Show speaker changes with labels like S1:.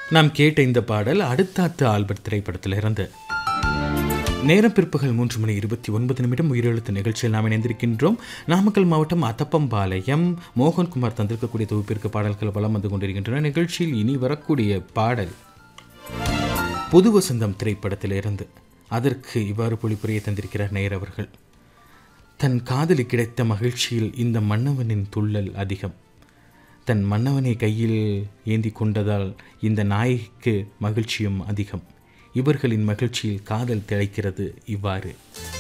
S1: நாம் கேட்ட இந்த பாடல் அடுத்தாத்து ஆல்பர்ட் திரைப்படத்தில் இருந்து நேரம் பிற்பகல் மூன்று மணி இருபத்தி ஒன்பது நிமிடம் உயிரெழுத்து நிகழ்ச்சியில் நாம் இணைந்திருக்கின்றோம் நாமக்கல் மாவட்டம் அத்தப்பம்பாளையம் மோகன்குமார் தந்திருக்கக்கூடிய தொகுப்பிற்கு பாடல்கள் வலம் வந்து கொண்டிருக்கின்றன நிகழ்ச்சியில் இனி வரக்கூடிய பாடல் புது வசந்தம் திரைப்படத்திலிருந்து அதற்கு இவ்வாறு பொழிப்புரையை தந்திருக்கிறார் நேயர் அவர்கள் தன் காதலி கிடைத்த மகிழ்ச்சியில் இந்த மன்னவனின் துள்ளல் அதிகம் தன் மன்னவனை கையில் ஏந்தி கொண்டதால் இந்த நாயகிக்கு மகிழ்ச்சியும் அதிகம் இவர்களின் மகிழ்ச்சியில் காதல் திளைக்கிறது இவ்வாறு